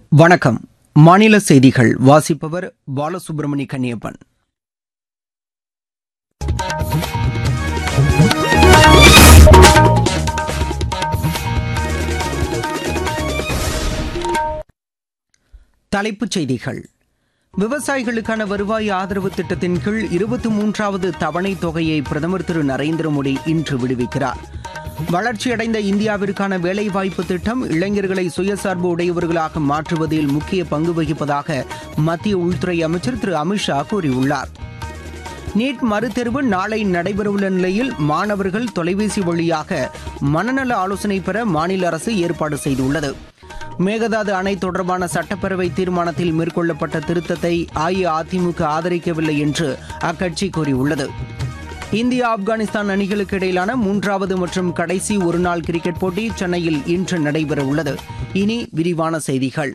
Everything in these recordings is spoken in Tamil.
வணக்கம் மாநில செய்திகள் வாசிப்பவர் பாலசுப்ரமணி கன்னியப்பன் தலைப்புச் செய்திகள் விவசாயிகளுக்கான வருவாய் ஆதரவு திட்டத்தின் கீழ் இருபத்தி மூன்றாவது தவணை தொகையை பிரதமர் திரு நரேந்திர மோடி இன்று விடுவிக்கிறார் வளர்ச்சியடைந்த இந்தியாவிற்கான வேலைவாய்ப்பு திட்டம் இளைஞர்களை சுயசார்பு உடையவர்களாக மாற்றுவதில் முக்கிய பங்கு வகிப்பதாக மத்திய உள்துறை அமைச்சர் திரு அமித்ஷா கூறியுள்ளார் நீட் மறுதேர்வு நாளை நடைபெறவுள்ள நிலையில் மாணவர்கள் தொலைபேசி வழியாக மனநல ஆலோசனை பெற மாநில அரசு ஏற்பாடு செய்துள்ளது மேகதாது அணை தொடர்பான சட்டப்பேரவை தீர்மானத்தில் மேற்கொள்ளப்பட்ட திருத்தத்தை அஇஅதிமுக ஆதரிக்கவில்லை என்று அக்கட்சி கூறியுள்ளது இந்தியா ஆப்கானிஸ்தான் அணிகளுக்கு இடையிலான மூன்றாவது மற்றும் கடைசி ஒருநாள் கிரிக்கெட் போட்டி சென்னையில் இன்று நடைபெறவுள்ளது இனி விரிவான செய்திகள்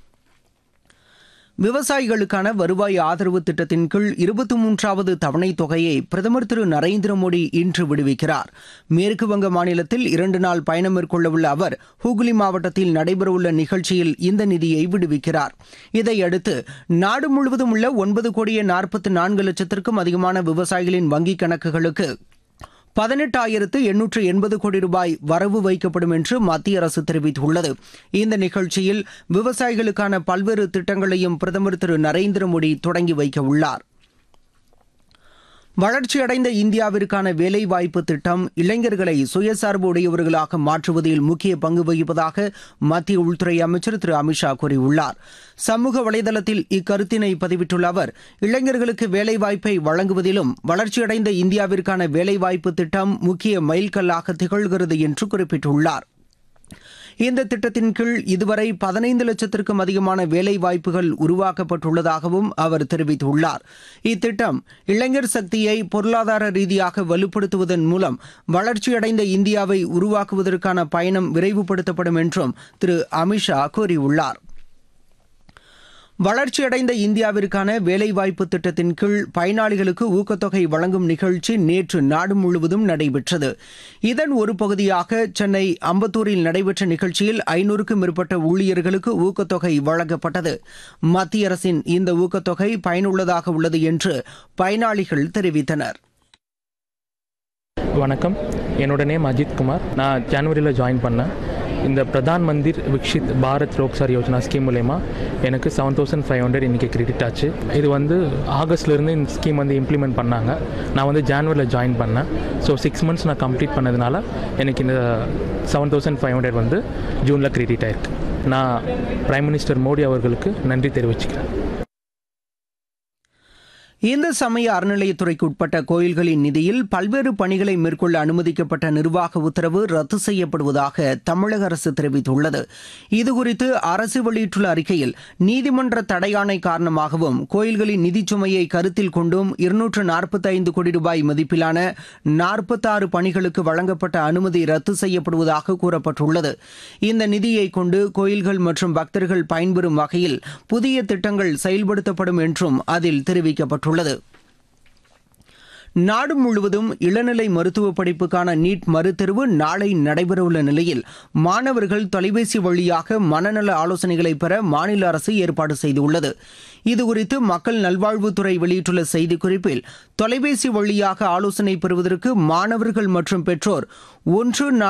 விவசாயிகளுக்கான வருவாய் ஆதரவு திட்டத்தின் கீழ் இருபத்தி மூன்றாவது தவணை தொகையை பிரதமர் திரு நரேந்திர மோடி இன்று விடுவிக்கிறார் மேற்குவங்க மாநிலத்தில் இரண்டு நாள் பயணம் மேற்கொள்ளவுள்ள அவர் ஹூக்ளி மாவட்டத்தில் நடைபெறவுள்ள நிகழ்ச்சியில் இந்த நிதியை விடுவிக்கிறார் இதையடுத்து நாடு முழுவதும் உள்ள ஒன்பது கோடியே நாற்பத்தி நான்கு லட்சத்திற்கும் அதிகமான விவசாயிகளின் வங்கிக் கணக்குகளுக்கு பதினெட்டாயிரத்து எண்ணூற்று எண்பது கோடி ரூபாய் வரவு வைக்கப்படும் என்று மத்திய அரசு தெரிவித்துள்ளது இந்த நிகழ்ச்சியில் விவசாயிகளுக்கான பல்வேறு திட்டங்களையும் பிரதமர் திரு நரேந்திர மோடி தொடங்கி வைக்க உள்ளார் வளர்ச்சியடைந்த இந்தியாவிற்கான வேலைவாய்ப்பு திட்டம் இளைஞர்களை சுயசார்பு உடையவர்களாக மாற்றுவதில் முக்கிய பங்கு வகிப்பதாக மத்திய உள்துறை அமைச்சர் திரு அமித்ஷா கூறியுள்ளார் சமூக வலைதளத்தில் இக்கருத்தினை பதிவிட்டுள்ள அவர் இளைஞர்களுக்கு வேலைவாய்ப்பை வழங்குவதிலும் வளர்ச்சியடைந்த இந்தியாவிற்கான வேலைவாய்ப்பு திட்டம் முக்கிய மைல்கல்லாக திகழ்கிறது என்று குறிப்பிட்டுள்ளார் இந்த திட்டத்தின் கீழ் இதுவரை பதினைந்து லட்சத்திற்கும் அதிகமான வேலை வாய்ப்புகள் உருவாக்கப்பட்டுள்ளதாகவும் அவர் தெரிவித்துள்ளார் இத்திட்டம் இளைஞர் சக்தியை பொருளாதார ரீதியாக வலுப்படுத்துவதன் மூலம் வளர்ச்சியடைந்த இந்தியாவை உருவாக்குவதற்கான பயணம் விரைவுபடுத்தப்படும் என்றும் திரு அமித்ஷா கூறியுள்ளார் வளர்ச்சியடைந்த இந்தியாவிற்கான வேலைவாய்ப்பு திட்டத்தின் கீழ் பயனாளிகளுக்கு ஊக்கத்தொகை வழங்கும் நிகழ்ச்சி நேற்று நாடு முழுவதும் நடைபெற்றது இதன் ஒரு பகுதியாக சென்னை அம்பத்தூரில் நடைபெற்ற நிகழ்ச்சியில் ஐநூறுக்கும் மேற்பட்ட ஊழியர்களுக்கு ஊக்கத்தொகை வழங்கப்பட்டது மத்திய அரசின் இந்த ஊக்கத்தொகை பயனுள்ளதாக உள்ளது என்று பயனாளிகள் தெரிவித்தனர் வணக்கம் என்னோட நேம் அஜித் குமார் நான் ஜனவரியில் ஜாயின் பண்ணேன் இந்த பிரதான் மந்திர் விக்ஷித் பாரத் ரோக்சார் யோஜனா ஸ்கீம் மூலயமா எனக்கு செவன் தௌசண்ட் ஃபைவ் ஹண்ட்ரட் இன்றைக்கி கிரெடிட் ஆச்சு இது வந்து ஆகஸ்ட்லேருந்து இந்த ஸ்கீம் வந்து இம்ப்ளிமெண்ட் பண்ணாங்க நான் வந்து ஜான்வரியில் ஜாயின் பண்ணேன் ஸோ சிக்ஸ் மந்த்ஸ் நான் கம்ப்ளீட் பண்ணதுனால எனக்கு இந்த செவன் தௌசண்ட் ஃபைவ் ஹண்ட்ரட் வந்து ஜூனில் கிரெடிட் ஆயிருக்கு நான் பிரைம் மினிஸ்டர் மோடி அவர்களுக்கு நன்றி தெரிவிச்சுக்கிறேன் இந்து சமய அறநிலையத்துறைக்கு உட்பட்ட கோயில்களின் நிதியில் பல்வேறு பணிகளை மேற்கொள்ள அனுமதிக்கப்பட்ட நிர்வாக உத்தரவு ரத்து செய்யப்படுவதாக தமிழக அரசு தெரிவித்துள்ளது இதுகுறித்து அரசு வெளியிட்டுள்ள அறிக்கையில் நீதிமன்ற தடையாணை காரணமாகவும் கோயில்களின் நிதிச் சுமையை கருத்தில் கொண்டும் இருநூற்று நாற்பத்தைந்து கோடி ரூபாய் மதிப்பிலான நாற்பத்தாறு பணிகளுக்கு வழங்கப்பட்ட அனுமதி ரத்து செய்யப்படுவதாக கூறப்பட்டுள்ளது இந்த நிதியை கொண்டு கோயில்கள் மற்றும் பக்தர்கள் பயன்பெறும் வகையில் புதிய திட்டங்கள் செயல்படுத்தப்படும் என்றும் அதில் தெரிவிக்கப்பட்டுள்ளது உள்ளது நாடு முழுவதும் இளநிலை மருத்துவ படிப்புக்கான நீட் மறுதேர்வு நாளை நடைபெறவுள்ள நிலையில் மாணவர்கள் தொலைபேசி வழியாக மனநல ஆலோசனைகளை பெற மாநில அரசு ஏற்பாடு செய்துள்ளது இதுகுறித்து மக்கள் நல்வாழ்வுத்துறை வெளியிட்டுள்ள செய்திக்குறிப்பில் தொலைபேசி வழியாக ஆலோசனை பெறுவதற்கு மாணவர்கள் மற்றும் பெற்றோர் ஒன்று